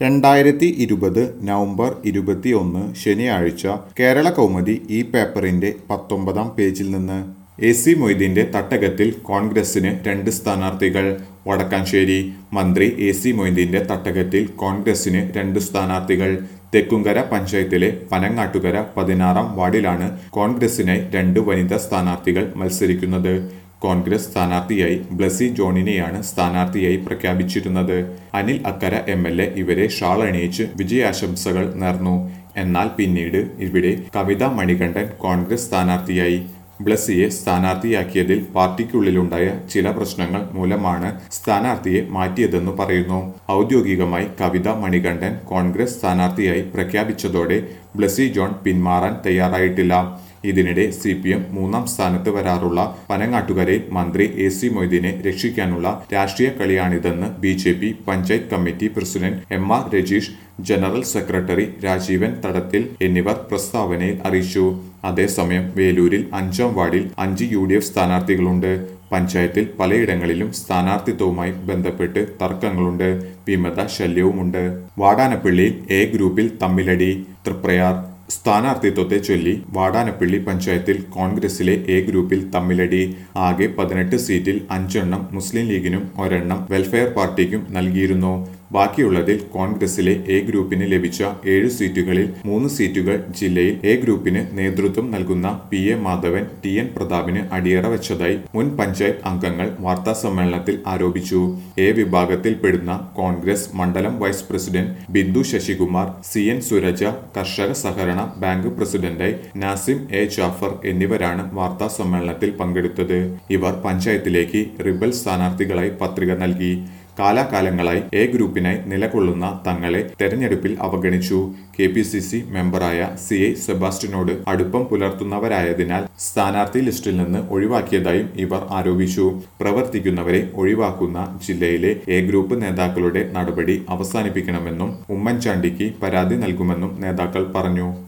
രണ്ടായിരത്തി ഇരുപത് നവംബർ ഇരുപത്തിയൊന്ന് ശനിയാഴ്ച കേരള കൗമുദി ഈ പേപ്പറിന്റെ പത്തൊമ്പതാം പേജിൽ നിന്ന് എ സി മൊയ്തീന്റെ തട്ടകത്തിൽ കോൺഗ്രസിന് രണ്ട് സ്ഥാനാർത്ഥികൾ വടക്കാഞ്ചേരി മന്ത്രി എ സി മൊയ്തീന്റെ തട്ടകത്തിൽ കോൺഗ്രസിന് രണ്ട് സ്ഥാനാർത്ഥികൾ തെക്കുംകര പഞ്ചായത്തിലെ പനങ്ങാട്ടുകര പതിനാറാം വാർഡിലാണ് കോൺഗ്രസിനായി രണ്ട് വനിതാ സ്ഥാനാർത്ഥികൾ മത്സരിക്കുന്നത് കോൺഗ്രസ് സ്ഥാനാർത്ഥിയായി ബ്ലസി ജോണിനെയാണ് സ്ഥാനാർത്ഥിയായി പ്രഖ്യാപിച്ചിരുന്നത് Anil Akkara M L A ഇവരെ ഷാൾ അണിയിച്ച് വിജയാശംസകൾ നേർന്നു എന്നാൽ പിന്നീട് ഇവിടെ കവിത മണികണ്ഠൻ കോൺഗ്രസ് സ്ഥാനാർത്ഥിയായി ബ്ലസിയെ സ്ഥാനാർത്ഥിയാക്കിയതിൽ പാർട്ടിക്കുള്ളിലുണ്ടായ ചില പ്രശ്നങ്ങൾ മൂലമാണ് സ്ഥാനാർത്ഥിയെ മാറ്റിയതെന്ന് പറയുന്നു ഔദ്യോഗികമായി കവിത മണികണ്ഠൻ കോൺഗ്രസ് സ്ഥാനാർത്ഥിയായി പ്രഖ്യാപിച്ചതോടെ ബ്ലസി ജോൺ പിന്മാറാൻ തയ്യാറായിട്ടില്ല ഇതിനിടെ സി പി എം മൂന്നാം സ്ഥാനത്ത് വരാറുള്ള പനങ്ങാട്ടുകരയിൽ മന്ത്രി എ സി മൊയ്തീനെ രക്ഷിക്കാനുള്ള രാഷ്ട്രീയ കളിയാണിതെന്ന് B J P panchayat committee president M R Rajeesh general secretary Rajeevan Thadathil എന്നിവർ പ്രസ്താവനയിൽ അറിയിച്ചു അതേസമയം വേലൂരിൽ അഞ്ചാം വാർഡിൽ അഞ്ച് യു ഡി എഫ് സ്ഥാനാർത്ഥികളുണ്ട് പഞ്ചായത്തിൽ പലയിടങ്ങളിലും സ്ഥാനാർത്ഥിത്വവുമായി ബന്ധപ്പെട്ട് തർക്കങ്ങളുണ്ട് വിമത ശല്യവുമുണ്ട് വാടാനപ്പള്ളിയിൽ എ ഗ്രൂപ്പിൽ തമ്മിലടി തൃപ്രയാർ സ്ഥാനാർത്ഥിത്വത്തെ ചൊല്ലി വാടാനപ്പള്ളി പഞ്ചായത്തിൽ കോൺഗ്രസിലെ എ ഗ്രൂപ്പിൽ തമ്മിലടി ആകെ പതിനെട്ട് സീറ്റിൽ അഞ്ചെണ്ണം മുസ്ലിം ലീഗിനും ഒരെണ്ണം വെൽഫെയർ പാർട്ടിക്കും നൽകിയിരുന്നു ബാക്കിയുള്ളതിൽ കോൺഗ്രസിലെ എ ഗ്രൂപ്പിന് ലഭിച്ച ഏഴ് സീറ്റുകളിൽ മൂന്ന് സീറ്റുകൾ ജില്ലയിൽ എ ഗ്രൂപ്പിന് നേതൃത്വം നൽകുന്ന P A Madhavan T N പ്രതാപിന് അടിയറ വെച്ചതായി മുൻ പഞ്ചായത്ത് അംഗങ്ങൾ വാർത്താ സമ്മേളനത്തിൽ ആരോപിച്ചു എ വിഭാഗത്തിൽപ്പെടുന്ന കോൺഗ്രസ് മണ്ഡലം vice president Bindu Sasikumar C N Suraja കർഷക സഹകരണ ബാങ്ക് പ്രസിഡന്റായി നാസിം എ ജാഫർ എന്നിവരാണ് വാർത്താ സമ്മേളനത്തിൽ പങ്കെടുത്തത് ഇവർ പഞ്ചായത്തിലേക്ക് റിബൽ സ്ഥാനാർത്ഥികളായി പത്രിക നൽകി കാലാകാലങ്ങളായി എ ഗ്രൂപ്പിനായി നിലകൊള്ളുന്ന തങ്ങളെ തെരഞ്ഞെടുപ്പിൽ അവഗണിച്ചു കെ പി സി സി മെമ്പറായ സി ഐ സെബാസ്റ്റ്യനോട് അടുപ്പം പുലർത്തുന്നവരായതിനാൽ സ്ഥാനാർത്ഥി ലിസ്റ്റിൽ നിന്ന് ഒഴിവാക്കിയതായും ഇവർ ആരോപിച്ചു പ്രവർത്തിക്കുന്നവരെ ഒഴിവാക്കുന്ന ജില്ലയിലെ എ ഗ്രൂപ്പ് നേതാക്കളുടെ നടപടി അവസാനിപ്പിക്കണമെന്നും ഉമ്മൻചാണ്ടിക്ക് പരാതി നൽകുമെന്നും നേതാക്കൾ പറഞ്ഞു